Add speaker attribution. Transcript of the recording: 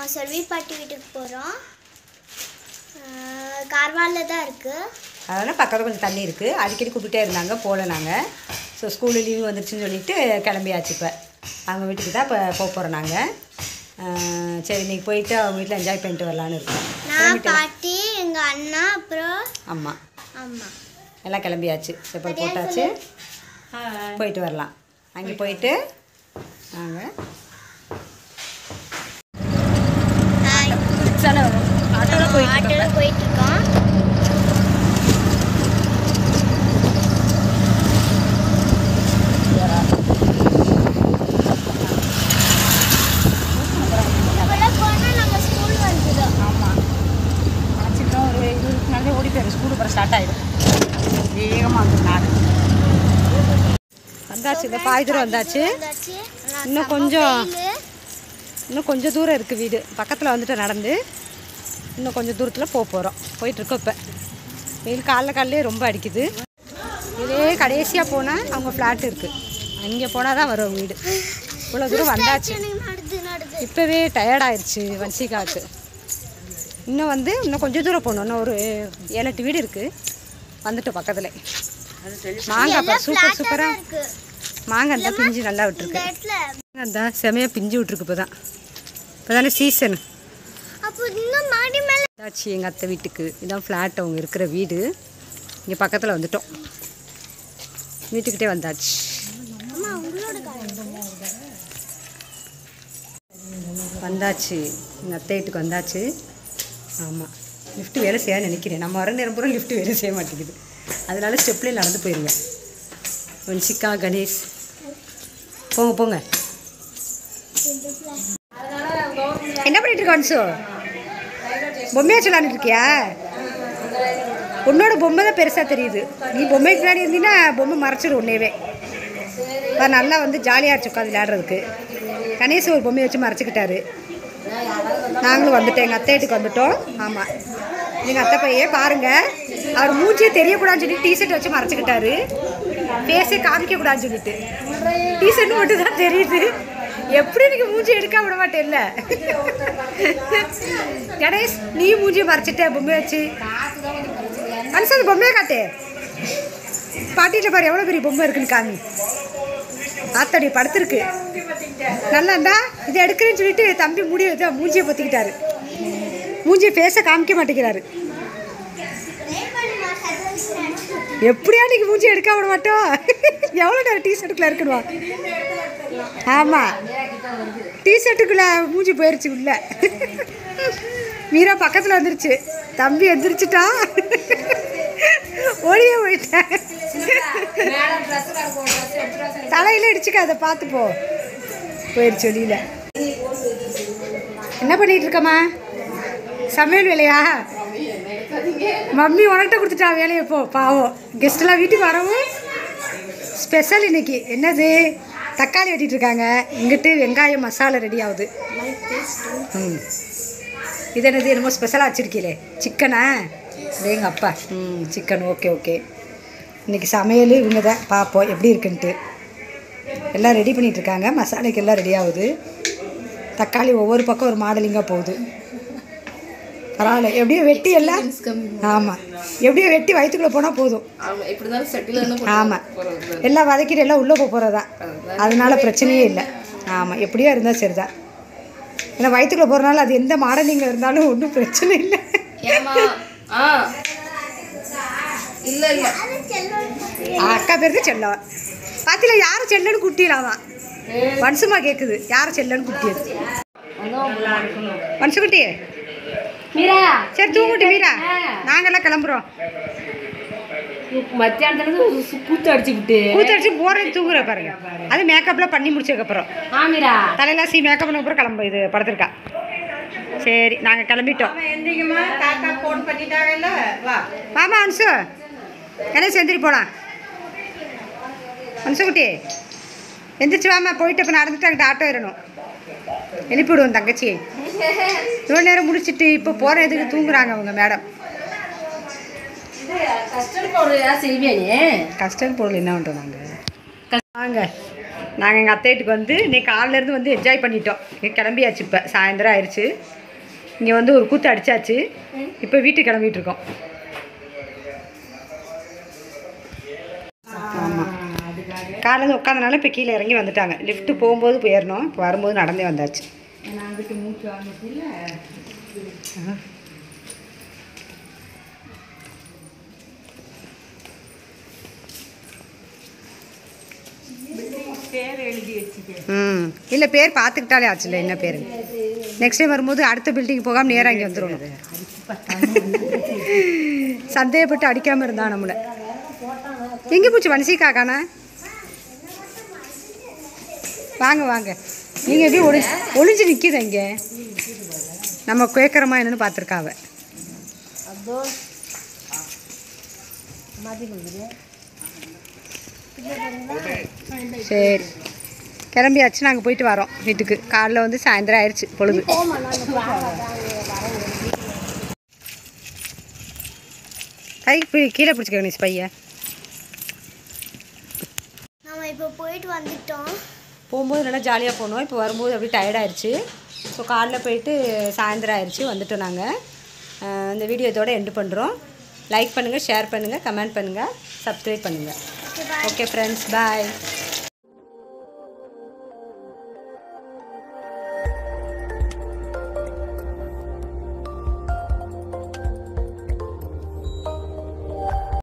Speaker 1: செல்வி பாட்டி வீட்டுக்கு போகிறோம் கார்வாலில் தான் இருக்குது
Speaker 2: அதனால் பக்கத்தில் கொஞ்சம் தண்ணி இருக்குது அடிக்கடி கூப்பிட்டே இருந்தாங்க போகல நாங்கள் ஸோ ஸ்கூலு லீவு வந்துருச்சுன்னு சொல்லிட்டு கிளம்பியாச்சு இப்போ அவங்க வீட்டுக்கு தான் இப்போ போக போகிறோம் நாங்கள் சரி இன்னைக்கு போயிட்டு அவங்க வீட்டில் என்ஜாய் பண்ணிட்டு வரலான்னு இருக்கோம்
Speaker 1: நான் பாட்டி எங்கள் அண்ணா அப்புறம்
Speaker 2: ஆமாம்
Speaker 1: அம்மா
Speaker 2: எல்லாம் கிளம்பியாச்சு செப்பல் போட்டாச்சு போயிட்டு வரலாம் அங்கே போயிட்டு நாங்கள் ஆட்டோவில் போயிட்டு
Speaker 1: ஆட்டோவில் போயிட்டுருக்கோம் இப்போல்லாம் போனால் நம்ம ஸ்கூல் வந்துடும்
Speaker 2: ஆமாம் ஆச்சுன்னா ஒரு இருபது நாளே ஓடி போயிடும் ஸ்கூல் அப்புறம் ஸ்டார்ட் ஆகிடும் வேகமாக வந்து நாடு வந்தாச்சு இந்த பாதி தூரம் வந்தாச்சு
Speaker 1: வந்தாச்சு ஆனா
Speaker 2: இன்னும்
Speaker 1: செம்ம
Speaker 2: கொஞ்சம்
Speaker 1: வெயிலு.
Speaker 2: இன்னும் கொஞ்சம் தூரம் இருக்குது வீடு பக்கத்தில் வந்துட்டு நடந்து இன்னும் கொஞ்சம் தூரத்தில் போக போகிறோம் போயிட்டுருக்கோம் இப்போ வெயில் காலைல காலையிலே ரொம்ப அடிக்குது இதே கடைசியாக போனால் அவங்க ஃப்ளாட் இருக்குது அங்கே போனால் தான் வரும் வீடு இவ்வளோ தூரம் வந்தாச்சு
Speaker 1: எனக்கு நடுது நடுது
Speaker 2: இப்போவே டயர்டாயிருச்சு வன்சிகாவுக்கு இன்னும் வந்து இன்னும் கொஞ்சம் தூரம் போகணும் இன்னும் ஒரு ஏழு எட்டு வீடு இருக்குது வந்துட்டோம் பக்கத்தில் மாங்காய் பாரு சூப்பர் சூப்பராக
Speaker 1: இருக்கு
Speaker 2: மாங்காய் தான் பிஞ்சு நல்லா விட்டுருக்கு
Speaker 1: இந்த இடத்துல
Speaker 2: மாங்காய் தான் செமையாக பிஞ்சு விட்டுருக்கு இப்போ தான் இப்போ தானே சீசன்
Speaker 1: அப்போ இன்னும் மாடி மேல
Speaker 2: இதாச்சு எங்கள் அத்தை வீட்டுக்கு இதான் ஃப்ளாட் அவங்க இருக்கிற வீடு இங்கே பக்கத்தில் வந்துட்டோம் வீட்டுக்கிட்டே வந்தாச்சு
Speaker 1: அம்மா உங்களோட காலம்
Speaker 2: வந்தாச்சு எங்கள் அத்தை வீட்டுக்கு வந்தாச்சு ஆமாம் லிஃப்ட் வேலை செய்ய நினைக்கிறேன் நம்ம வர நேரம் பூரா லிஃப்ட் வேலை செய்ய மாட்டேங்குது அதனால ஸ்டெப்லேயே நடந்து போயிருவேன் வன்சிகா கணேஷ் போங்க போங்க என்ன பண்ணிட்டு இருக்க வன்சு பொம்மையா சொல்லான்னு இருக்கியா உன்னோட பொம்மை தான் பெருசாக தெரியுது நீ பொம்மைக்கு முன்னாடி இருந்தீங்கன்னா பொம்மை மறைச்சிடும் உன்னையவே இப்போ நல்லா வந்து ஜாலியாக இருந்துச்சு உட்காந்து விளையாடுறதுக்கு கணேஷ் ஒரு பொம்மையை வச்சு மறைச்சிக்கிட்டாரு நாங்களும் வந்துட்டோம் எங்கள் அத்தை வீட்டுக்கு வந்துட்டோம் ஆமாம் எங்கள் அத்தை பையே பாருங்க அவர் மூஞ்சியே தெரியக்கூடாதுன்னு சொல்லி டிஷர்ட் வச்சு மறைச்சிக்கிட்டாரு ஃபேஸே காமிக்கக்கூடாதுன்னு சொல்லிட்டு டிஷர்ட் மட்டும் தான் தெரியுது எப்படி எனக்கு மூஞ்சி எடுக்க விட மாட்டேன்ல கணேஷ் நீ மூஞ்சியை மறைச்சிட்ட பொம்மையை வச்சு மனசு அந்த பொம்மையை காட்டு பாட்டிகிட்ட பாரு எவ்வளோ பெரிய பொம்மை இருக்குன்னு காமி ஆத்தடி படுத்துருக்கு நல்லா இருந்தா இதை எடுக்கிறேன்னு சொல்லிட்டு தம்பி முடிய வச்சு மூஞ்சியை பொத்திக்கிட்டாரு மூஞ்சியை ஃபேஸை காமிக்க மாட்டேங்கிறாரு எப்படியா இன்னைக்கு மூஞ்சி எடுக்க விட மாட்டோம் எவ்வளோ நேரம் டிஷர்ட்டுக்குள்ளே இருக்கணுமா ஆமாம் டிஷர்ட்டுக்குள்ளே மூஞ்சி போயிருச்சு உள்ள மீரா பக்கத்தில் வந்துருச்சு தம்பி எந்திரிச்சிட்டான் ஓடியே போயிட்டேன் தலையில இடிச்சுக்காத பார்த்து போ போயிடுச்சு வெளியில என்ன பண்ணிட்டு இருக்கம்மா சமையல் வேலையா மம்மி உனக்கிட்ட கொடுத்துட்டா வேலையை போ பாவம் கெஸ்டெல்லாம் வீட்டுக்கு வரவும் ஸ்பெஷல் இன்னைக்கு என்னது தக்காளி வெட்டிட்டு இருக்காங்க இங்கிட்டு வெங்காயம் மசாலா ரெடி ஆகுது ம் இது என்னது என்னமோ ஸ்பெஷலாக வச்சுருக்கீங்களே சிக்கனா எங்கள் அப்பா ம் சிக்கன் ஓகே ஓகே இன்றைக்கி சமையல் இவங்க தான் பார்ப்போம் எப்படி இருக்குன்ட்டு எல்லாம் ரெடி பண்ணிட்டு இருக்காங்க மசாலைக்கு எல்லாம் ரெடி ஆகுது தக்காளி ஒவ்வொரு பக்கம் ஒரு மாடலிங்காக போகுது பரவாயில்ல எப்படியோ வெட்டி எல்லாம் ஆமாம் எப்படியோ வெட்டி வயிற்றுக்குள்ளே போனால் போதும்
Speaker 3: ஆமா இப்படிதான் செட்டில்
Speaker 2: ஆமாம் எல்லாம் வதக்கிட்டு எல்லாம் உள்ளே போக போகிறதா அதனால பிரச்சனையே இல்லை ஆமாம் எப்படியோ இருந்தால் சரிதான் ஏன்னா வயிற்றுக்குள்ளே போகிறனால அது எந்த மாடலிங்கில் இருந்தாலும் ஒன்றும் பிரச்சனை இல்லை
Speaker 3: ஏமா ஆ இல்ல இல்ல
Speaker 2: அக்கா பேருக்கு செல்லம் பாத்தில யாரும் செல்லன்னு குட்டிலாதான் வன்சுமா கேட்குது யாரும் செல்லன்னு குட்டியது வன்சுக்குட்டி
Speaker 3: மீரா
Speaker 2: சரி தூங்குட்டி மீரா நாங்கெல்லாம் கிளம்புறோம்
Speaker 3: மத்தியானத்துல கூத்து அடிச்சு விட்டு
Speaker 2: கூத்தடிச்சு போறது தூங்குற பாருங்க அது மேக்கப்லாம் பண்ணி முடிச்சதுக்கப்புறம்
Speaker 3: ஆ மீரா
Speaker 2: தலையெல்லாம் சி மேக்கப் பண்ண அப்புறம் கிளம்பு இது படுத்துருக்கா சரி நாங்கள் கிளம்பிட்டோம் வாமா அன்சு கணேஷ் எந்திரி போலாம் அன்சு குட்டி எந்திரிச்சு வாமா போயிட்டு இப்போ நடந்துட்டு அங்கிட்ட ஆட்டோ ஏறணும் எழுப்பி விடுவோம் தங்கச்சி இவ்வளோ நேரம் முடிச்சிட்டு இப்போ போகிற இதுக்கு தூங்குறாங்க அவங்க மேடம்
Speaker 3: கஷ்டம் போடுறியா செய்வியா நீ
Speaker 2: கஷ்டம் பொருள் என்ன பண்ணுறோம் நாங்கள் வாங்க நாங்கள் எங்கள் அத்தை வீட்டுக்கு வந்து இன்னைக்கு காலையிலேருந்து வந்து என்ஜாய் பண்ணிட்டோம் இங்க கிளம்பியாச்சு இப்போ சாயந்தரம் ஆயிடுச்சு இங்கே வந்து ஒரு கூத்து அடிச்சாச்சு இப்போ வீட்டுக்கு கிளம்பிட்டு இருக்கோம் ஆமாம் காலையில் உட்காந்தனால இப்போ கீழே இறங்கி வந்துட்டாங்க லிஃப்ட்டு போகும்போது போயிடணும் இப்போ வரும்போது நடந்தே வந்தாச்சு ம் இல்லை பேர் பார்த்துக்கிட்டாலே ஆச்சுல்ல என்ன பேர் நெக்ஸ்ட் டைம் வரும்போது அடுத்த பில்டிங் போகாமல் நேராக இங்கே வந்துடணும் சந்தேகப்பட்டு அடிக்காமல் இருந்தா நம்மளை எங்கே போச்சு வனசிக்கா காணா வாங்க வாங்க நீங்கள் எப்படி ஒளி ஒளிஞ்சு நிற்கிது இங்கே நம்ம கேட்குறோமா என்னன்னு பார்த்துருக்காவ சரி கிளம்பியாச்சு நாங்கள் போயிட்டு வரோம் வீட்டுக்கு காலைல வந்து சாயந்தரம் ஆயிடுச்சு பொழுது கை போய் கீழே பிடிச்சிக்க கணேஷ் பையன்
Speaker 1: நம்ம இப்போ போயிட்டு வந்துட்டோம்
Speaker 2: போகும்போது நல்லா ஜாலியாக போனோம் இப்போ வரும்போது அப்படியே டயர்டாயிருச்சு ஸோ காலைல போயிட்டு சாயந்தரம் ஆயிடுச்சு வந்துட்டோம் நாங்கள் இந்த வீடியோ இதோட எண்டு பண்ணுறோம் லைக் பண்ணுங்கள் ஷேர் பண்ணுங்கள் கமெண்ட் பண்ணுங்கள் சப்ஸ்கிரைப் பண்ணுங்கள் ஓகே ஃப்ரெண்ட்ஸ் பாய்